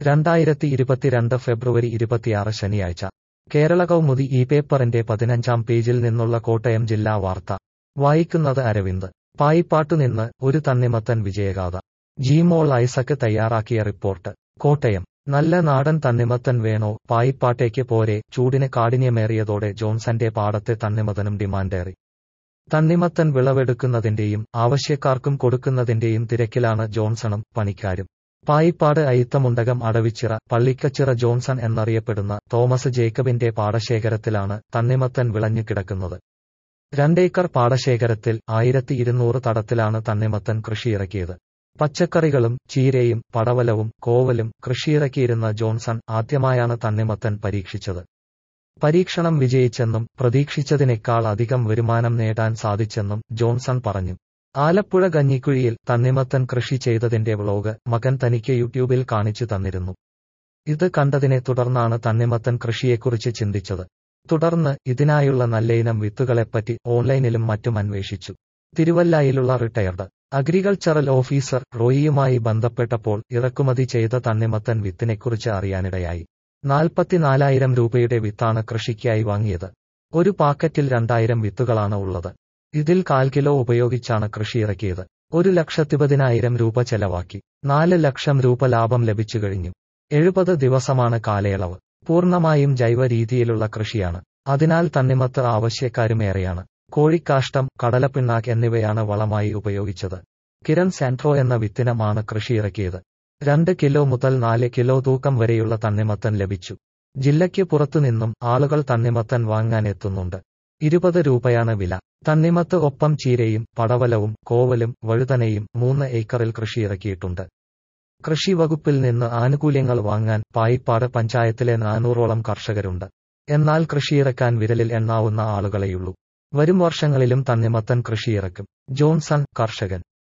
രണ്ടായിരത്തി ഇരുപത്തിരണ്ട് ഫെബ്രുവരി ഇരുപത്തിയാറ് ശനിയാഴ്ച കേരള കൗമുദി ഈ പേപ്പറിന്റെ പതിനഞ്ചാം പേജിൽ നിന്നുള്ള കോട്ടയം ജില്ലാ വാർത്ത വായിക്കുന്നത് അരവിന്ദ് പായിപ്പാട്ടുനിന്ന് ഒരു തണ്ണിമത്തൻ വിജയഗാഥ ജിമോൾ ഐസക്ക് തയ്യാറാക്കിയ റിപ്പോർട്ട് കോട്ടയം നല്ല നാടൻ തണ്ണിമത്തൻ വേണോ പായിപ്പാട്ടേക്ക് പോരെ ചൂടിന് കാഠിന്യമേറിയതോടെ ജോൺസന്റെ പാടത്തെ തണ്ണിമത്തനും ഡിമാൻഡേറി തണ്ണിമത്തൻ വിളവെടുക്കുന്നതിന്റെയും ആവശ്യക്കാർക്കും കൊടുക്കുന്നതിന്റെയും തിരക്കിലാണ് ജോൺസണും പണിക്കാരും പായിപ്പാട് അയിത്തമുണ്ടകം അടവിച്ചിറ പള്ളിക്കച്ചിറ ജോൺസൺ എന്നറിയപ്പെടുന്ന തോമസ് ജേക്കബിന്റെ പാടശേഖരത്തിലാണ് തണ്ണിമത്തൻ വിളഞ്ഞു കിടക്കുന്നത് രണ്ടേക്കർ പാടശേഖരത്തിൽ ആയിരത്തി ഇരുന്നൂറ് തടത്തിലാണ് തണ്ണിമത്തൻ കൃഷിയിറക്കിയത് പച്ചക്കറികളും ചീരയും പടവലവും കോവലും കൃഷിയിറക്കിയിരുന്ന ജോൺസൺ ആദ്യമായാണ് തണ്ണിമത്തൻ പരീക്ഷിച്ചത് പരീക്ഷണം വിജയിച്ചെന്നും പ്രതീക്ഷിച്ചതിനേക്കാൾ അധികം വരുമാനം നേടാൻ സാധിച്ചെന്നും ജോൺസൺ പറഞ്ഞു ആലപ്പുഴ കഞ്ഞിക്കുഴിയിൽ തണ്ണിമത്തൻ കൃഷി ചെയ്തതിന്റെ വ്ളോഗ് മകൻ തനിക്ക് യൂട്യൂബിൽ കാണിച്ചു തന്നിരുന്നു ഇത് കണ്ടതിനെ തുടർന്നാണ് തണ്ണിമത്തൻ കൃഷിയെക്കുറിച്ച് ചിന്തിച്ചത് തുടർന്ന് ഇതിനായുള്ള നല്ലയിനം വിത്തുകളെപ്പറ്റി ഓൺലൈനിലും മറ്റും അന്വേഷിച്ചു തിരുവല്ലായിലുള്ള റിട്ടയർഡ് അഗ്രികൾച്ചറൽ ഓഫീസർ റോയിയുമായി ബന്ധപ്പെട്ടപ്പോൾ ഇറക്കുമതി ചെയ്ത തണ്ണിമത്തൻ വിത്തിനെക്കുറിച്ച് അറിയാനിടയായി നാൽപ്പത്തിനാലായിരം രൂപയുടെ വിത്താണ് കൃഷിക്കായി വാങ്ങിയത് ഒരു പാക്കറ്റിൽ രണ്ടായിരം വിത്തുകളാണ് ഉള്ളത് ഇതിൽ കാൽ കിലോ ഉപയോഗിച്ചാണ് കൃഷിയിറക്കിയത് ഒരു ലക്ഷത്തിപതിനായിരം രൂപ ചെലവാക്കി നാല് ലക്ഷം രൂപ ലാഭം ലഭിച്ചു കഴിഞ്ഞു എഴുപത് ദിവസമാണ് കാലയളവ് പൂർണ്ണമായും ജൈവ രീതിയിലുള്ള കൃഷിയാണ് അതിനാൽ തണ്ണിമത്ത് ആവശ്യക്കാരുമേറെയാണ് കോഴിക്കാഷ്ടം കടലപ്പിണ്ണാക്ക് എന്നിവയാണ് വളമായി ഉപയോഗിച്ചത് കിരൺ സാൻട്രോ എന്ന വിത്തിനമാണ് കൃഷിയിറക്കിയത് രണ്ട് കിലോ മുതൽ നാല് കിലോ തൂക്കം വരെയുള്ള തണ്ണിമത്തൻ ലഭിച്ചു ജില്ലയ്ക്ക് പുറത്തുനിന്നും ആളുകൾ തണ്ണിമത്തൻ വാങ്ങാൻ എത്തുന്നുണ്ട് ഇരുപത് രൂപയാണ് വില തണ്ണിമത്ത് ഒപ്പം ചീരയും പടവലവും കോവലും വഴുതനയും മൂന്ന് ഏക്കറിൽ കൃഷിയിറക്കിയിട്ടുണ്ട് കൃഷി വകുപ്പിൽ നിന്ന് ആനുകൂല്യങ്ങൾ വാങ്ങാൻ പായിപ്പാട് പഞ്ചായത്തിലെ നാനൂറോളം കർഷകരുണ്ട് എന്നാൽ കൃഷിയിറക്കാൻ വിരലിൽ എണ്ണാവുന്ന ആളുകളെയുള്ളൂ വരും വർഷങ്ങളിലും തണ്ണിമത്തൻ കൃഷിയിറക്കും ജോൺസൺ കർഷകൻ